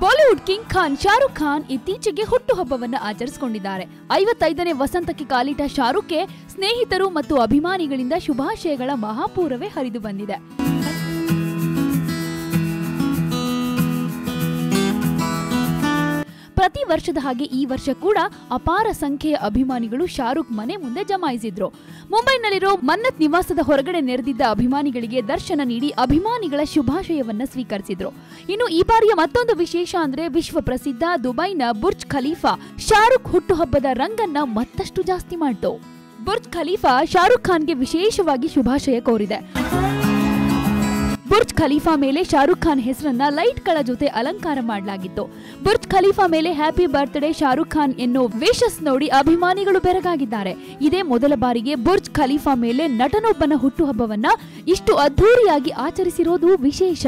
Bollywood king Khan Shahrukh Khan ಇತ್ತೀಚೆಗೆ ಹುಟ್ಟುಹಬ್ಬವನ್ನ ಆಚರಿಸಿಕೊಂಡಿದ್ದಾರೆ ಐವತ್ತೈದನೇ ವಸಂತಕ್ಕೆ ಕಾಲಿಟ್ಟ ಶಾರುಖ್ಗೆ ಸ್ನೇಹಿತರು ಮತ್ತು ಅಭಿಮಾನಿಗಳಿಂದ ಶುಭಾಶಯಗಳ ಮಹಾಪೂರವೇ ಹರಿದು ಬಂದಿದೆ ಪ್ರತಿ ವರ್ಷದ ಹಾಗೆ ಈ ವರ್ಷ ಕೂಡ ಅಪಾರ ಸಂಖ್ಯೆಯ ಅಭಿಮಾನಿಗಳು ಶಾರುಖ್ ಮನೆ ಮುಂದೆ ಜಮಾಯಿಸಿದ್ರು ಮುಂಬೈನಲ್ಲಿರೋ ಮನ್ನತ್ ನಿವಾಸದ ಹೊರಗಡೆ ನೆರೆದಿದ್ದ ಅಭಿಮಾನಿಗಳಿಗೆ ದರ್ಶನ ನೀಡಿ ಅಭಿಮಾನಿಗಳ ಶುಭಾಶಯವನ್ನ ಸ್ವೀಕರಿಸಿದ್ರು ಇನ್ನು ಈ ಬಾರಿಯ ಮತ್ತೊಂದು ವಿಶೇಷ ಅಂದ್ರೆ ವಿಶ್ವ ಪ್ರಸಿದ್ಧ ದುಬೈನ ಬುರ್ಜ್ ಖಲೀಫಾ ಶಾರುಖ್ ಹುಟ್ಟುಹಬ್ಬದ ರಂಗನ್ನ ಮತ್ತಷ್ಟು ಜಾಸ್ತಿ ಮಾಡ್ತು ಬುರ್ಜ್ ಖಲೀಫಾ ಶಾರುಖ್ ಖಾನ್ಗೆ ವಿಶೇಷವಾಗಿ ಶುಭಾಶಯ ಕೋರಿದೆ ಬುರ್ಜ್ ಖಲೀಫಾ ಮೇಲೆ ಶಾರುಖ್ ಖಾನ್ ಹೆಸರನ್ನ ಲೈಟ್ಗಳ ಜೊತೆ ಅಲಂಕಾರ ಮಾಡಲಾಗಿತ್ತು ಬುರ್ಜ್ ಖಲೀಫಾ ಮೇಲೆ ಹ್ಯಾಪಿ ಬರ್ತ್ಡೇ ಶಾರುಖ್ ಖಾನ್ ಎನ್ನೋ ವಿಶಸ್ ನೋಡಿ ಅಭಿಮಾನಿಗಳು ಬೆರಗಾಗಿದ್ದಾರೆ ಇದೇ ಮೊದಲ ಬಾರಿಗೆ ಬುರ್ಜ್ ಖಲೀಫಾ ಮೇಲೆ ನಟನೊಬ್ಬನ ಹುಟ್ಟುಹಬ್ಬವನ್ನ ಇಷ್ಟು ಅದ್ಧೂರಿಯಾಗಿ ಆಚರಿಸಿರೋದು ವಿಶೇಷ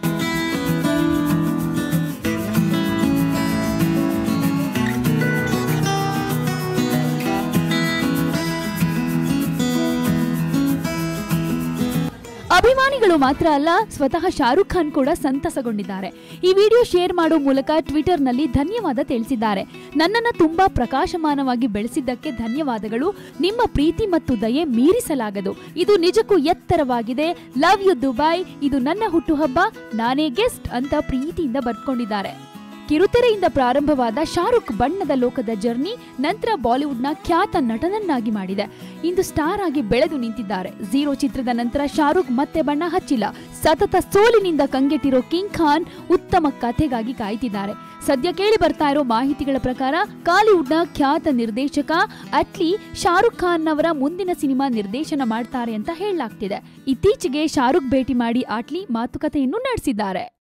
ಅಭಿಮಾನಿಗಳು ಮಾತ್ರ ಅಲ್ಲ ಸ್ವತಃ ಶಾರುಖ್ ಖಾನ್ ಕೂಡ ಸಂತಸಗೊಂಡಿದ್ದಾರೆ ಈ ವಿಡಿಯೋ ಶೇರ್ ಮಾಡೋ ಮೂಲಕ ಟ್ವಿಟರ್ನಲ್ಲಿ ಧನ್ಯವಾದ ತಿಳಿಸಿದ್ದಾರೆ ನನ್ನನ್ನು ತುಂಬಾ ಪ್ರಕಾಶಮಾನವಾಗಿ ಬೆಳೆಸಿದ್ದಕ್ಕೆ ಧನ್ಯವಾದಗಳು ನಿಮ್ಮ ಪ್ರೀತಿ ಮತ್ತು ದಯೆ ಮೀರಿಸಲಾಗದು ಇದು ನಿಜಕ್ಕೂ ಎತ್ತರವಾಗಿದೆ ಲವ್ ಯು ದುಬೈ ಇದು ನನ್ನ ಹುಟ್ಟುಹಬ್ಬ ನಾನೇ ಗೆಸ್ಟ್ ಅಂತ ಪ್ರೀತಿಯಿಂದ ಬರ್ಕೊಂಡಿದ್ದಾರೆ ಕಿರುತೆರೆಯಿಂದ ಪ್ರಾರಂಭವಾದ ಶಾರುಖ್ ಬಣ್ಣದ ಲೋಕದ ಜರ್ನಿ ನಂತರ ಬಾಲಿವುಡ್ನ ಖ್ಯಾತ ನಟನನ್ನಾಗಿ ಮಾಡಿದೆ ಇಂದು ಸ್ಟಾರ್ ಆಗಿ ಬೆಳೆದು ನಿಂತಿದ್ದಾರೆ ಝೀರೋ ಚಿತ್ರದ ನಂತರ ಶಾರುಖ್ ಮತ್ತೆ ಬಣ್ಣ ಹಚ್ಚಿಲ್ಲ ಸತತ ಸೋಲಿನಿಂದ ಕಂಗೆಟ್ಟಿರೋ ಕಿಂಗ್ ಖಾನ್ ಉತ್ತಮ ಕಥೆಗಾಗಿ ಕಾಯ್ತಿದ್ದಾರೆ ಸದ್ಯ ಕೇಳಿ ಬರ್ತಾ ಇರೋ ಮಾಹಿತಿಗಳ ಪ್ರಕಾರ ಕಾಲಿವುಡ್ನ ಖ್ಯಾತ ನಿರ್ದೇಶಕ ಅಟ್ಲಿ ಶಾರುಖ್ ಖಾನ್ ಅವರ ಮುಂದಿನ ಸಿನಿಮಾ ನಿರ್ದೇಶನ ಮಾಡ್ತಾರೆ ಅಂತ ಹೇಳಲಾಗ್ತಿದೆ ಇತ್ತೀಚೆಗೆ ಶಾರುಖ್ ಭೇಟಿ ಮಾಡಿ ಅಟ್ಲಿ ಮಾತುಕತೆಯನ್ನು ನಡೆಸಿದ್ದಾರೆ